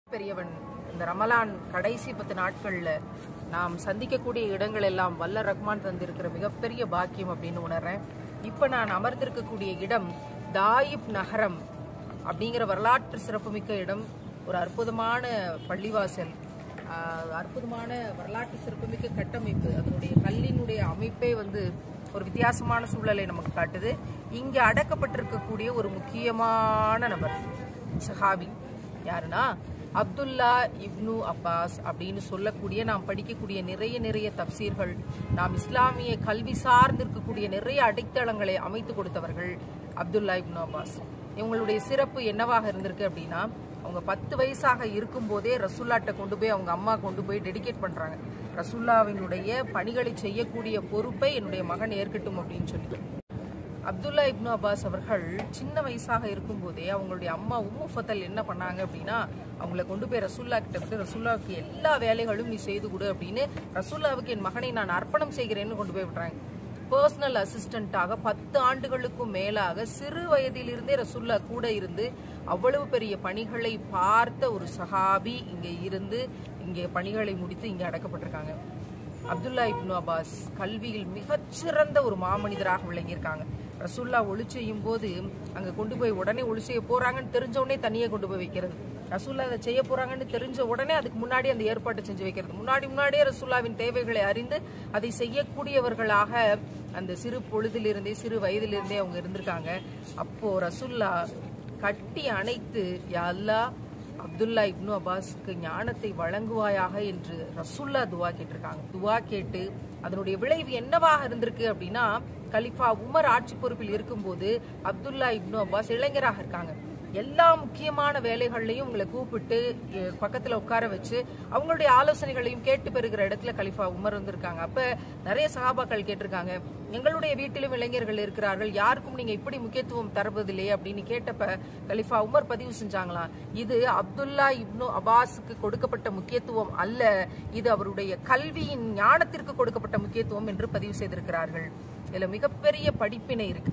பெரியவன் இந்த ரமலான் கடைசி பத்து நாட்கள்ல நாம் சந்திக்கக்கூடிய இடங்கள் எல்லாம் வல்ல ரஹ்மான் தந்திருக்கிற மிகப்பெரிய பாக்கியம் அப்படின்னு உணர்றேன் இப்ப நான் அமர்ந்திருக்கக்கூடிய இடம் தாயிப் நகரம் அப்படிங்கிற வரலாற்று சிறப்புமிக்க இடம் ஒரு அற்புதமான பள்ளிவாசல் ஆஹ், அற்புதமான வரலாற்று சிறப்புமிக்க கட்டமைப்பு அதனுடைய கல்லினுடைய அமைப்பே வந்து ஒரு வித்தியாசமான சூழலை நமக்கு காட்டுது இங்க அடக்கப்பட்டிருக்கக்கூடிய ஒரு முக்கியமான நபர் சஹாபி யாருன்னா அப்துல்லா இப்னு அப்பாஸ் அப்படின்னு சொல்லக்கூடிய நாம் படிக்கக்கூடிய நிறைய நிறைய தப்சீர்கள் நாம் இஸ்லாமிய கல்வி சார்ந்திருக்கக்கூடிய நிறைய அடித்தளங்களை அமைத்து கொடுத்தவர்கள் அப்துல்லா இப்னு அப்பாஸ் இவங்களுடைய சிறப்பு என்னவாக இருந்திருக்கு அப்படின்னா அவங்க பத்து வயசாக இருக்கும்போதே ரசுல்லாட்ட கொண்டு போய் அவங்க அம்மா கொண்டு போய் டெடிகேட் பண்றாங்க ரசுல்லாவினுடைய பணிகளை செய்யக்கூடிய பொறுப்பை என்னுடைய மகன் ஏற்கட்டும் அப்படின்னு சொல்லி அப்துல்லா இப்னு அப்பாஸ் அவர்கள் சின்ன வயசாக இருக்கும்போதே அவங்களுடைய அம்மா உம்மு ஃபத்தல் என்ன பண்ணாங்க அப்படின்னா அவங்கள கொண்டு போய் ரசூல்லா கிட்ட விட்டு ரசூல்லாவுக்கு எல்லா வேலைகளும் நீ செய்து கொடு அப்படின்னு ரசூல்லாவுக்கு என் மகனை நான் அர்ப்பணம் செய்கிறேன்னு கொண்டு போய் விடுறாங்க பர்சனல் அசிஸ்டண்டாக பத்து ஆண்டுகளுக்கும் மேலாக சிறு வயதிலிருந்தே ரசூல்லா கூட இருந்து அவ்வளவு பெரிய பணிகளை பார்த்த ஒரு சஹாபி இங்கே இருந்து இங்கே பணிகளை முடித்து இங்கே அடக்கப்பட்டிருக்காங்க அப்துல்லா இப்னு அப்பாஸ் கல்வியில் மிகச்சிறந்த ஒரு மாமனிதராக விளங்கியிருக்காங்க ரசூல்லா ஒளி செய்யும் போது அங்க கொண்டு போய் உடனே ஒளி செய்ய போறாங்கன்னு தெரிஞ்ச உடனே தனியே கொண்டு போய் வைக்கிறது ரசூல்லா அதை செய்ய போறாங்கன்னு தெரிஞ்ச உடனே அதுக்கு முன்னாடி அந்த ஏற்பாட்டை செஞ்சு வைக்கிறது முன்னாடி முன்னாடியே ரசூல்லாவின் தேவைகளை அறிந்து அதை செய்யக்கூடியவர்களாக அந்த சிறு பொழுதிலிருந்தே சிறு வயதிலிருந்தே அவங்க இருந்திருக்காங்க அப்போ ரசூல்லா கட்டி அணைத்து யா அல்லாஹ் அப்துல்லா இப்னு அப்பாஸ்க்கு ஞானத்தை வழங்குவாயாக என்று ரசுல்லா துவா கேட்டிருக்காங்க துவா கேட்டு அதனுடைய விளைவு என்னவாக இருந்திருக்கு அப்படின்னா கலிஃபா உமர் ஆட்சி பொறுப்பில் இருக்கும்போது அப்துல்லா இப்னு அப்பாஸ் இளைஞராக இருக்காங்க எல்லா முக்கியமான வேலைகள்லையும் உங்களை கூப்பிட்டு எ, பக்கத்துல உட்கார வச்சு அவங்களுடைய ஆலோசனைகளையும் கேட்டு பெறுகிற இடத்துல கலிஃபா உமர் வந்திருக்காங்க அப்ப நிறைய சகாபாக்கள் கேட்டிருக்காங்க எங்களுடைய வீட்டிலும் இளைஞர்கள் இருக்கிறார்கள் யாருக்கும் நீங்க இப்படி முக்கியத்துவம் தருவதில்லையே அப்படின்னு கேட்டப்ப கலிஃபா உமர் பதிவு செஞ்சாங்களாம் இது அப்துல்லா இப்னு அபாஸுக்கு கொடுக்கப்பட்ட முக்கியத்துவம் அல்ல இது அவருடைய கல்வியின் ஞானத்திற்கு கொடுக்கப்பட்ட முக்கியத்துவம் என்று பதிவு செய்திருக்கிறார்கள் இதுல மிகப்பெரிய படிப்பினை இருக்கு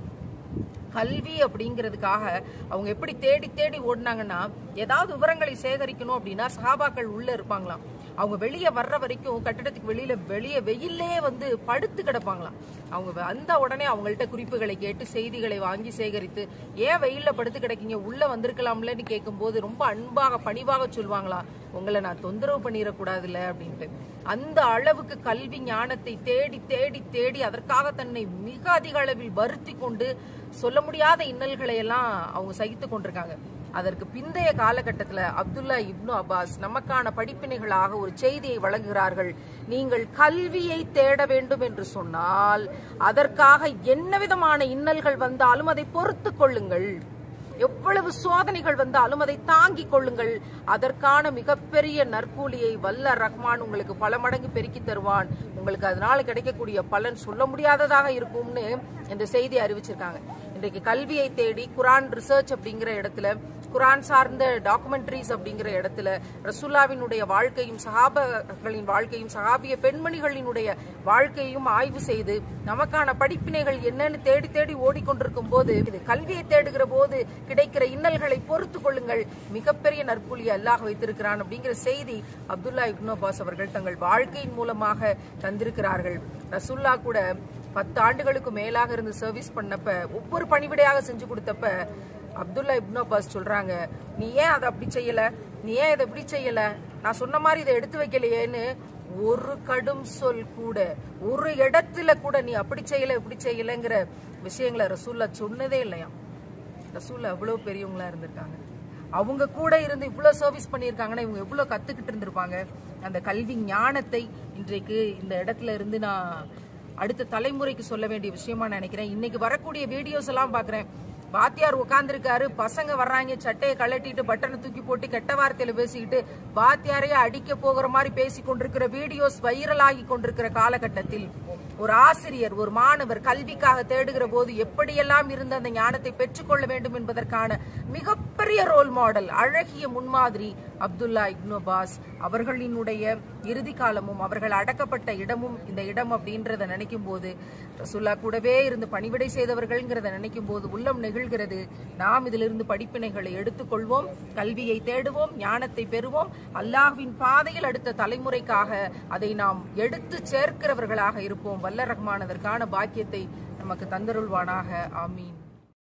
கல்வி அப்படிங்கிறதுக்காக அவங்க எப்படி தேடி தேடி ஓடினாங்கன்னா ஏதாவது விவரங்களை சேகரிக்கணும் அப்படின்னா சஹாபாக்கள் உள்ள இருப்பாங்களாம் அவங்க வெளியே வர்ற வரைக்கும் கட்டிடத்துக்கு வெளியில வெளியே வெயிலே வந்து படுத்து கிடப்பாங்களாம் அவங்க வந்த உடனே அவங்கள்ட்ட குறிப்புகளை கேட்டு செய்திகளை வாங்கி சேகரித்து ஏன் வெயில்ல படுத்து கிடக்கீங்க உள்ள வந்திருக்கலாம்லன்னு கேட்கும்போது ரொம்ப அன்பாக பணிவாக சொல்லுவாங்களாம் உங்களை நான் தொந்தரவு பண்ணிடக்கூடாதுல்ல அப்படின்ட்டு அந்த அளவுக்கு கல்வி ஞானத்தை தேடி தேடி தேடி அதற்காக தன்னை மிக அதிக அளவில் வருத்தி கொண்டு சொல்ல முடியாத இன்னல்களை எல்லாம் அவங்க சகித்து கொண்டிருக்காங்க அதற்கு பிந்தைய காலகட்டத்துல அப்துல்லா இப்னு அப்பாஸ் நமக்கான படிப்பினைகளாக ஒரு செய்தியை வழங்குகிறார்கள் நீங்கள் கல்வியை தேட வேண்டும் என்று சொன்னால் அதற்காக என்ன விதமான இன்னல்கள் வந்தாலும் அதை பொறுத்து கொள்ளுங்கள் எவ்வளவு சோதனைகள் வந்தாலும் அதை தாங்கிக் கொள்ளுங்கள் அதற்கான மிகப்பெரிய நற்கூலியை வல்ல ரஹ்மான் உங்களுக்கு பல மடங்கு பெருக்கி தருவான் உங்களுக்கு அதனால கிடைக்கக்கூடிய பலன் சொல்ல முடியாததாக இருக்கும்னு இந்த செய்தி அறிவிச்சிருக்காங்க இன்றைக்கு கல்வியை தேடி குரான் ரிசர்ச் அப்படிங்கிற இடத்துல குரான் சார்ந்த டாக்குமெண்ட்ரிஸ் அப்படிங்கிற இடத்துல ரசூல்லாவினுடைய வாழ்க்கையும் சஹாபகளின் வாழ்க்கையும் சஹாபிய பெண்மணிகளினுடைய வாழ்க்கையும் ஆய்வு செய்து நமக்கான படிப்பினைகள் என்னன்னு தேடி தேடி ஓடிக்கொண்டிருக்கும் போது இது கல்வியை தேடுகிற போது கிடைக்கிற இன்னல்களை பொறுத்து கொள்ளுங்கள் மிகப்பெரிய நற்புலி அல்லாஹ் வைத்திருக்கிறான் அப்படிங்கிற செய்தி அப்துல்லா இப்னு அப்பாஸ் அவர்கள் தங்கள் வாழ்க்கையின் மூலமாக தந்திருக்கிறார்கள் ரசூல்லா கூட பத்து ஆண்டுகளுக்கு மேலாக இருந்து சர்வீஸ் பண்ணப்ப ஒவ்வொரு பணிவிடையாக செஞ்சு கொடுத்தப்ப அப்துல்லா இப்னு அப்பாஸ் சொல்றாங்க நீ ஏன் அதை அப்படி செய்யல நீ ஏன் இதை இப்படி செய்யல நான் சொன்ன மாதிரி இதை எடுத்து வைக்கலையேன்னு ஒரு கடும் சொல் கூட ஒரு இடத்துல கூட நீ அப்படி செய்யல இப்படி செய்யலங்கிற விஷயங்களை ரசூல்லா சொன்னதே இல்லையா ரசூல்லா அவ்வளவு பெரியவங்களா இருந்திருக்காங்க அவங்க கூட இருந்து இவ்வளவு சர்வீஸ் பண்ணியிருக்காங்கன்னா இவங்க எவ்வளவு கத்துக்கிட்டு இருந்திருப்பாங்க அந்த கல்வி ஞானத்தை இன்றைக்கு இந்த இடத்துல இருந்து நான் அடுத்த தலைமுறைக்கு சொல்ல வேண்டிய விஷயமா நினைக்கிறேன் இன்னைக்கு வரக்கூடிய வீடியோஸ் எல்லாம் பாக்குறேன் வாத்தியார் உட்கார்ந்துருக்காரு பசங்க வர்றாங்க சட்டையை கழட்டிட்டு பட்டனை தூக்கி போட்டு கெட்ட வார்த்தையில பேசிக்கிட்டு வாத்தியாரையே அடிக்க போகிற மாதிரி பேசி கொண்டிருக்கிற வீடியோஸ் வைரலாகி கொண்டிருக்கிற காலகட்டத்தில் ஒரு ஆசிரியர் ஒரு மாணவர் கல்விக்காக தேடுகிற போது எப்படியெல்லாம் இருந்த அந்த ஞானத்தை பெற்றுக்கொள்ள வேண்டும் என்பதற்கான மிகப்பெரிய மிகப்பெரிய ரோல் மாடல் அழகிய முன்மாதிரி அப்துல்லா இப்னு அப்பாஸ் அவர்களினுடைய இறுதி காலமும் அவர்கள் அடக்கப்பட்ட இடமும் இந்த இடம் அப்படின்றத நினைக்கும் போது ரசுல்லா கூடவே இருந்து பணிவிடை செய்தவர்கள்ங்கிறத நினைக்கும் போது உள்ளம் நெகிழ்கிறது நாம் இதிலிருந்து படிப்பினைகளை எடுத்துக்கொள்வோம் கல்வியை தேடுவோம் ஞானத்தை பெறுவோம் அல்லாஹ்வின் பாதையில் அடுத்த தலைமுறைக்காக அதை நாம் எடுத்து சேர்க்கிறவர்களாக இருப்போம் வல்ல ரஹ்மான் அதற்கான பாக்கியத்தை நமக்கு தந்தருள்வானாக ஆமீன்